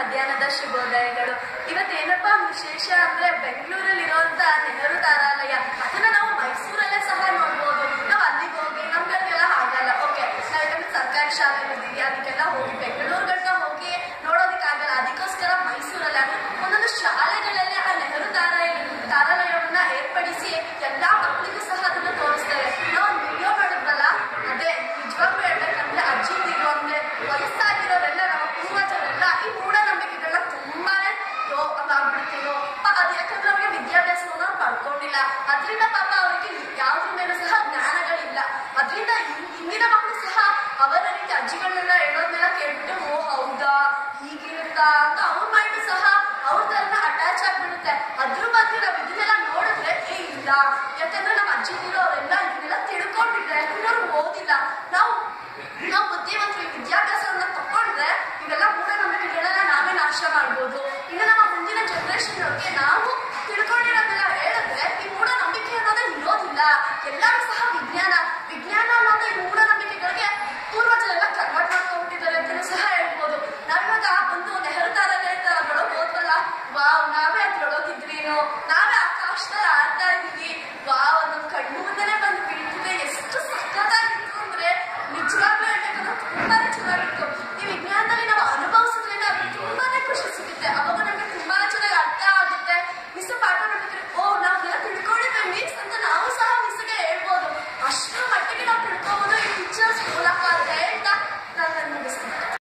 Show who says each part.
Speaker 1: ಮಧ್ಯಾಹ್ನದ ಶುಭೋದಯಗಳು ಇವತ್ತೇನಪ್ಪಾ ವಿಶೇಷ ಅಂದ್ರೆ ಬೆಂಗಳೂರಲ್ಲಿರುವಂತ ನೆಹರು ತಾರಾಲಯ ಅದನ್ನ ನಾವು ಮೈಸೂರಲ್ಲೇ ಸಹ ನೋಡ್ಬೋದು ನಾವು ಅಲ್ಲಿಗೆ ಹೋಗಿ ನಮ್ಗಳಿಗೆಲ್ಲ ಆಗಲ್ಲ ಓಕೆ ನಾವು ಯಾಕಂದ್ರೆ ಸರ್ಕಾರಿ ಶಾಲೆಯಲ್ಲಿ ಇದ್ದೀವಿ ಅದಕ್ಕೆಲ್ಲ ಹೋಗಿ ಬೆಂಗಳೂರುಗಳ್ನ ಹೋಗಿ ನೋಡೋದಕ್ಕಾಗಲ್ಲ ಅದಕ್ಕೋಸ್ಕರ ಮೈಸೂರಲ್ಲೇ ಅಂದ್ರೆ ಒಂದೊಂದು ಶಾಲೆಗಳಲ್ಲಿ ಆ ನೆಹರು ತಾರಾಲಯ ತಾರಾಲಯವನ್ನ ಏರ್ಪಡಿಸಿ ಎಲ್ಲಾ ಮಕ್ಕಳಿಗೂ ಸಹ ಅದನ್ನ ತೋರಿಸ್ತಾರೆ ನಾವು ವಿಡಿಯೋ ಮಾಡಿದ್ವಲ್ಲ ಅದೇ ನಿಜವಾಗ್ಲೂ ಹೇಳ್ಬೇಕಂದ್ರೆ ಅಜ್ಜಿಂದಿರು ಅಂದ್ರೆ ವಯಸ್ಸಾಗಿರೋರೆಲ್ಲ ನಮ್ಮ ಪೂರ್ವಜರೆಲ್ಲ ಈ ಮೂಢನಂಬಿಕೆಗಳನ್ನ ತುಂಬಾನೇ ಲೋ ಆಗ್ಬಿಡ್ತೀನೋ ಅದು ಯಾಕಂದ್ರೆ ಅವ್ರಿಗೆ ವಿದ್ಯಾಭ್ಯಾಸವನ್ನ ಪಡ್ಕೊಂಡಿಲ್ಲ ಅದರಿಂದ ಪಾಪ ಅವರಿಗೆ ಯಾವ್ದ್ರ ಮೇಲೂ ಸಹ ಜ್ಞಾನಗಳಿಲ್ಲ ಅದರಿಂದ ಹಿಂದಿನ ಮಕ್ಕಳು ಸಹ ಅವರ ರೀತಿ ಅಜ್ಜಿಗಳನ್ನೆಲ್ಲ ಹೇಳೋದನ್ನೆಲ್ಲ ಕೇಳ್ಬಿಟ್ಟು ಓ ಹೌದಾ ಹೀಗಿರುತ್ತಾ